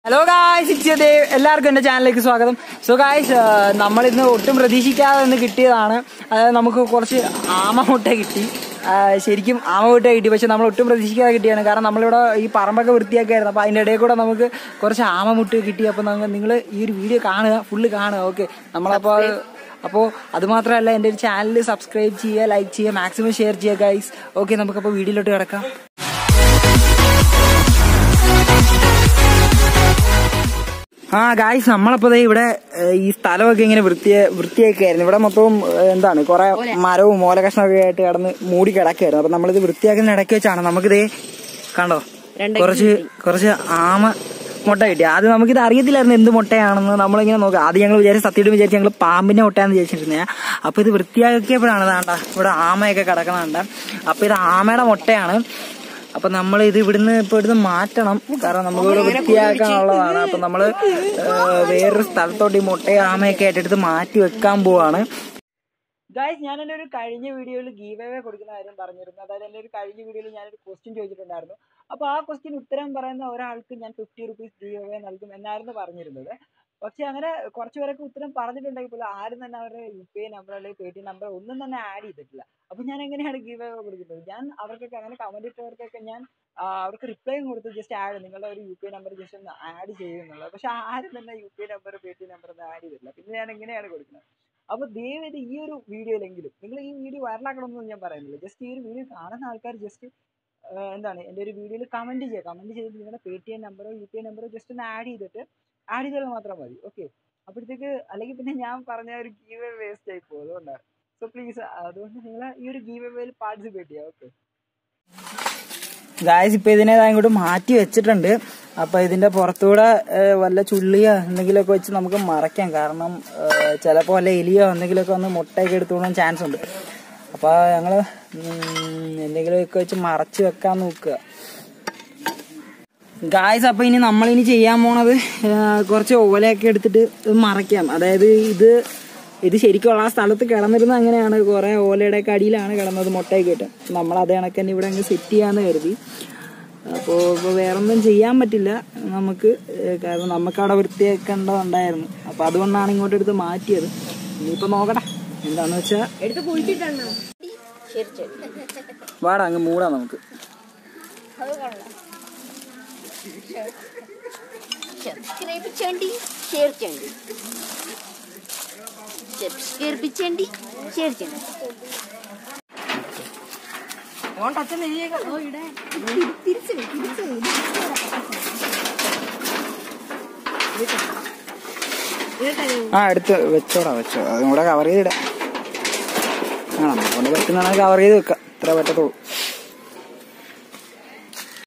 hello guys ഇച്ഛദേവ് എല്ലാവർക്കും എൻ്റെ ചാനലിലേക്ക് സ്വാഗതം സോ ഗായ്സ് നമ്മളിന്ന് ഒട്ടും പ്രതീക്ഷിക്കാതെ ഇന്ന് കിട്ടിയതാണ് അതായത് നമുക്ക് കുറച്ച് ആമ മുട്ട കിട്ടി ആ, ശരിക്കും ആമ മുട്ട കിട്ടി പക്ഷെ നമ്മൾ ഒട്ടും പ്രതീക്ഷിക്കാതെ കിട്ടിയാണ് കാരണം നമ്മളിവിടെ ഈ പറമ്പൊക്കെ വൃത്തിയാക്കിയായിരുന്നു അപ്പോൾ അതിൻ്റെ ഇടയിൽ കൂടെ നമുക്ക് കുറച്ച് ആമ മുട്ട കിട്ടി അപ്പോൾ നിങ്ങൾ ഈ ഒരു വീഡിയോ കാണുക ഫുള്ള് കാണുക ഓക്കെ നമ്മളപ്പോൾ അപ്പോൾ അത് മാത്രമല്ല എൻ്റെ ഒരു ചാനൽ സബ്സ്ക്രൈബ് ചെയ്യുക ലൈക്ക് ചെയ്യുക മാക്സിമം ഷെയർ ചെയ്യുക ഗൈസ് ഓക്കെ നമുക്കപ്പോൾ വീഡിയോയിലോട്ട് കിടക്കാം ആ ഗായ്സ് നമ്മളപ്പോ ദേ ഇവിടെ ഏഹ്, ഈ സ്ഥലമൊക്കെ ഇങ്ങനെ വൃത്തിയ വൃത്തിയാക്കിയായിരുന്നു ഇവിടെ മൊത്തവും ഏഹ്, എന്താണ് കുറെ മരവും മോല കഷ്ണമൊക്കെ ആയിട്ട് കിടന്ന് മൂടി കിടക്കായിരുന്നു അപ്പൊ നമ്മളിത് വൃത്തിയാക്കുന്ന ഇടയ്ക്ക് വെച്ചാണ് നമുക്കിതേ കണ്ടോ കുറച്ച് കുറച്ച് ആമ മുട്ട കിട്ടി ആദ്യം നമുക്കിത് അറിയത്തില്ലായിരുന്നു എന്ത് മുട്ടയാണെന്ന് നമ്മളിങ്ങനെ നോക്കുക ആദ്യം ഞങ്ങൾ വിചാരിച്ച് സത്യമായിട്ട് വിചാരിച്ച് ഞങ്ങൾ പാമ്പിന്റെ മുട്ടയാന്ന് വിചാരിച്ചിരുന്നേ അപ്പൊ ഇത് വൃത്തിയാക്കിയപ്പോഴാണ് വേണ്ട ഇവിടെ ആമയൊക്കെ കിടക്കണണ്ട അപ്പൊ ഇത് ആമയുടെ മുട്ടയാണ് അപ്പൊ നമ്മൾ ഇത് ഇവിടുന്ന് ഇപ്പൊ ഇവിടുന്ന് മാറ്റണം കാരണം നമ്മളിവിടെ വൃത്തിയാക്കാനുള്ളതാണ് അപ്പൊ നമ്മള് ഏഹ്, വേറൊരു സ്ഥലത്തോട്ട് ഈ മുട്ടയും ആമയൊക്കെ ആയിട്ട് എടുത്ത് മാറ്റി വെക്കാൻ പോവാണ് ഗായ്സ് ഞാൻ എൻ്റെ ഒരു കഴിഞ്ഞ വീഡിയോയിൽ ഗീവ് അവേ കൊടുക്കുന്ന കാര്യം പറഞ്ഞിരുന്നു അതായത് എൻ്റെ ഒരു കഴിഞ്ഞ വീഡിയോയിൽ ഞാനൊരു ക്വസ്റ്റ്യൻ ചോദിച്ചിട്ടുണ്ടായിരുന്നു അപ്പോൾ ആ ക്വസ്റ്റ്യൻ ഉത്തരം പറയുന്ന ഒരാൾക്ക് ഞാൻ ഫിഫ്റ്റി റുപ്പീസ് ഗീവ് അവേ നൽകും എന്നായിരുന്നു പറഞ്ഞിരുന്നത് പക്ഷെ അങ്ങനെ കുറച്ച് പേരൊക്കെ ഉത്തരം പറഞ്ഞിട്ടുണ്ടെങ്കിൽ പോലും ആരും തന്നെ അവരുടെ യു പി ഐ നമ്പർ അല്ലെങ്കിൽ പേ ടി എം നമ്പർ ഒന്നും തന്നെ ആഡ് ചെയ്തിട്ടില്ല അപ്പൊ ഞാൻ എങ്ങനെയാണ് ഗീവ് അവേ കൊടുക്കുന്നത് ഞാൻ അവർക്കൊക്കെ അങ്ങനെ കമന്റ് ഇട്ടവർക്കൊക്കെ ഞാൻ ആ, അവർക്ക് റിപ്ലൈയും കൊടുത്ത് ജസ്റ്റ് ആഡ് നിങ്ങളുടെ ഒരു U P I number just ഒന്ന് ആഡ് ചെയ്യുന്നുള്ളത് പക്ഷെ ആരും തന്നെ U P I number Paytm number ഒന്നും ആഡ് ചെയ്തിട്ടില്ല പിന്നെ ഞാൻ എങ്ങനെയാണ് കൊടുക്കുന്നത് അപ്പൊ ദയവേത് ഈ ഒരു വീഡിയോയിലെങ്കിലും നിങ്ങൾ ഈ വീഡിയോ വൈറലാക്കണമെന്നൊന്നും ഞാൻ പറയുന്നില്ല ജസ്റ്റ് ഈ ഒരു വീഡിയോ കാണുന്ന ആൾക്കാർ ജസ്റ്റ് എന്താണ് എൻ്റെ ഒരു വീഡിയോയിൽ കമന്റ് ചെയ്യുക കമന്റ് ചെയ്തിട്ട് നിങ്ങളുടെ പേ ടി എം നമ്പറോ യു പി ഐ നമ്പറോ ജസ്റ്റ് ഒന്ന് ആഡ് ചെയ്തിട്ട് ആഡ് ചെയ്താൽ മാത്രം മതി ഓക്കെ അപ്പോഴത്തേക്ക് അല്ലെങ്കിൽ പിന്നെ ഞാൻ പറഞ്ഞ ഒരു ഗീവ് വേസ്റ്റ് ആയി പോകും അതുകൊണ്ടാണ് സോ പ്ലീസ് അതുകൊണ്ട് നിങ്ങൾ ഈ ഒരു ഗീവ് വേയിൽ പാർട്ടിസിപ്പേറ്റ് ചെയ്യുക ഓക്കെ ഗായസ് ഇപ്പൊ ഇതിനെ ദാ ഇങ്ങോട്ട് മാറ്റി വെച്ചിട്ടുണ്ട് അപ്പൊ ഇതിന്റെ പുറത്തൂടെ ഏഹ്, വല്ല ചുള്ളിയോ എന്തെങ്കിലുമൊക്കെ വെച്ച് നമുക്ക് മറയ്ക്കാം കാരണം ഏഹ്, ചിലപ്പോ വല്ല എലിയോ എന്തെങ്കിലുമൊക്കെ വന്ന് മുട്ടയൊക്കെ എടുത്തുകൊണ്ടാൻ ചാൻസ് ഉണ്ട് അപ്പൊ ഞങ്ങള് ഉം, എന്തെങ്കിലുമൊക്കെ വെച്ച് മറച്ച് വെക്കാൻ നോക്കുക ഗായ്സ് അപ്പൊ ഇനി നമ്മളിനി ചെയ്യാൻ പോണത് ഏഹ്, കുറച്ച് ഓലയൊക്കെ എടുത്തിട്ട് ഇത് മറയ്ക്കാം അതായത് ഇത് ഇത് ശരിക്കും ആ സ്ഥലത്ത് കിടന്നിരുന്ന അങ്ങനെയാണ് കുറെ ഓലയുടെ ഒക്കെ അടിയിലാണ് കിടന്നത് മുട്ടയൊക്കെ ഇട്ട് നമ്മൾ അതേ കണക്ക് തന്നെ ഇവിടെ അങ്ങ് സെറ്റ് ചെയ്യാന്ന് കരുതി അപ്പോൾ ഇപ്പോൾ വേറൊന്നും ചെയ്യാൻ പറ്റില്ല നമുക്ക് ഏഹ്, കാരണം നമുക്ക് അവിടെ വൃത്തിയാക്കേണ്ടതുണ്ടായിരുന്നു അപ്പോൾ അതുകൊണ്ടാണ് ഇങ്ങോട്ട് എടുത്ത് മാറ്റിയത് ഇനിയിപ്പോൾ നോക്കട്ടെ എന്താണെന്ന് വെച്ചാൽ എടുത്ത് കുളിച്ചിട്ടുണ്ടോ വാടാ അങ്ങ് മൂടാം നമുക്ക് సబ్స్క్రైబ్ చేయండి షేర్ చేయండి సబ్స్క్రైబ్ చేయండి షేర్ చేయండి ആ എടുത്ത് വെച്ചോടാ വെച്ചോ അതും കൂടെ കവർ ചെയ്തിടാം ആ നമ്മളെ കൊണ്ട് പറ്റുന്നതാണ് കവർ ചെയ്ത് വെക്കാം ഇത്ര പറ്റത്തുള്ളൂ